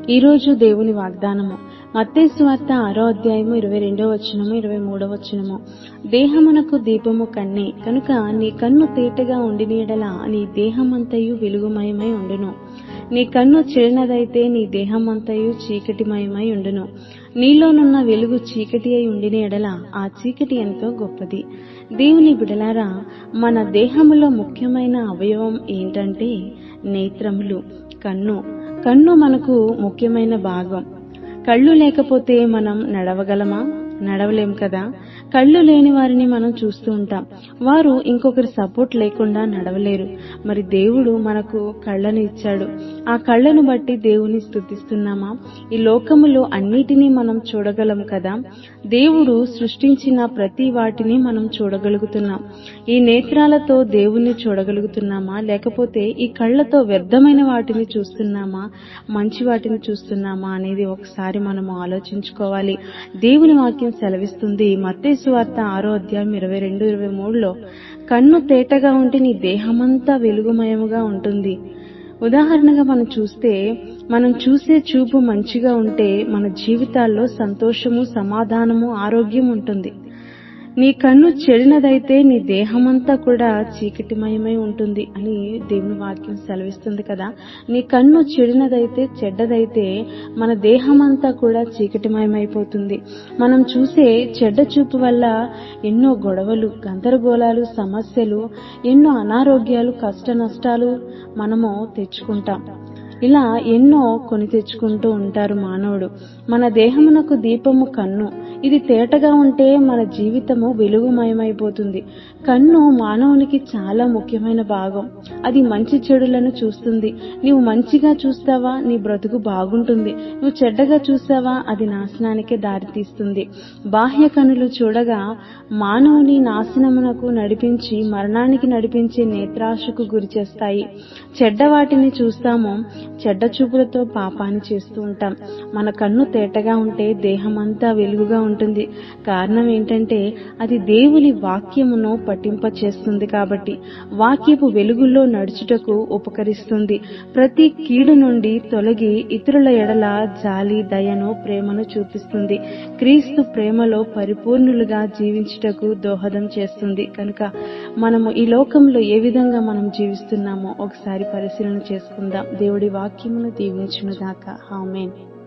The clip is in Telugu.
ఈరోజు దేవుని వాగ్దానము మత్తయి వార్త ఆరో అధ్యాయము ఇరవై రెండో వచనము ఇరవై మూడో వచనము దేహమునకు దీపము కన్నే కనుక నీ కన్ను తేటగా ఉండిన యెడల నీ దేహమంతయు వెలుగుమయమై ఉండును నీ కన్ను చెడినదైతే నీ దేహమంతయు చీకటిమయమై ఉండును నీలోనున్న వెలుగు చీకటి అయి ఉండిన ఎడల ఆ చీకటి ఎంతో గొప్పది దేవుని బిడలారా మన దేహములో ముఖ్యమైన అవయవం ఏంటంటే నేత్రములు కన్ను కన్ను మనకు ముఖ్యమైన భాగం కళ్ళు లేకపోతే మనం నడవగలమా నడవలేం కదా కళ్ళు లేని వారిని మనం చూస్తూ ఉంటాం వారు ఇంకొకరి సపోర్ట్ లేకుండా నడవలేరు మరి దేవుడు మనకు కళ్ళను ఇచ్చాడు ఆ కళ్ళను బట్టి దేవుని స్థుతిస్తున్నామా ఈ లోకములో అన్నిటినీ మనం చూడగలం కదా దేవుడు సృష్టించిన ప్రతి వాటిని మనం చూడగలుగుతున్నాం ఈ నేత్రాలతో దేవుణ్ణి చూడగలుగుతున్నామా లేకపోతే ఈ కళ్ళతో వ్యర్థమైన వాటిని చూస్తున్నామా మంచి వాటిని చూస్తున్నామా అనేది ఒకసారి మనం ఆలోచించుకోవాలి దేవుని వాక్యం సెలవిస్తుంది మత్తేసు వార్త ఆరో అధ్యాయం ఇరవై రెండు ఇరవై మూడులో కన్ను తేటగా ఉంటే నీ దేహమంతా వెలుగుమయముగా ఉంటుంది ఉదాహరణగా మనం చూస్తే మనం చూసే చూపు మంచిగా ఉంటే మన జీవితాల్లో సంతోషము సమాధానము ఆరోగ్యం ఉంటుంది నీ కన్ను చెడినదైతే నీ దేహమంతా కూడా చీకటిమయమై ఉంటుంది అని దేవుని వాక్యం సెలవిస్తుంది కదా నీ కన్ను చెడినదైతే చెడ్డదైతే మన దేహమంతా కూడా చీకటిమయమైపోతుంది మనం చూసే చెడ్డ చూపు వల్ల ఎన్నో గొడవలు గందరగోళాలు సమస్యలు ఎన్నో అనారోగ్యాలు కష్ట నష్టాలు మనము తెచ్చుకుంటాం ఇలా ఎన్నో కొని తెచ్చుకుంటూ ఉంటారు మానవుడు మన దేహమునకు దీపము కన్ను ఇది తేటగా ఉంటే మన జీవితము వెలుగుమయమైపోతుంది కన్ను మానవునికి చాలా ముఖ్యమైన భాగం అది మంచి చెడులను చూస్తుంది నీవు మంచిగా చూస్తావా నీ బ్రతుకు బాగుంటుంది నువ్వు చెడ్డగా చూస్తావా అది నాశనానికే దారితీస్తుంది బాహ్య కనులు చూడగా మానవుని నాశనమునకు నడిపించి మరణానికి నడిపించే నేత్రాశకు గురి చేస్తాయి చెడ్డ వాటిని చూస్తామో చెడ్డ చూపులతో పాపాన్ని చేస్తూ ఉంటాం మన కన్ను తేటగా ఉంటే దేహమంతా వెలుగుగా ఉంటుంది కారణం ఏంటంటే అది దేవుని వాక్యమును పట్టింప చేస్తుంది కాబట్టి వాక్యపు వెలుగులో నడుచుటకు ఉపకరిస్తుంది ప్రతి కీడు నుండి తొలగి ఇతరుల ఎడల జాలి దయను ప్రేమను చూపిస్తుంది క్రీస్తు ప్రేమలో పరిపూర్ణులుగా జీవించుటకు దోహదం చేస్తుంది కనుక మనము ఈ లోకంలో ఏ విధంగా మనం జీవిస్తున్నామో ఒకసారి పరిశీలన చేసుకుందాం దేవుడి వాక్యమును దీవించునుగాక ఆమెన్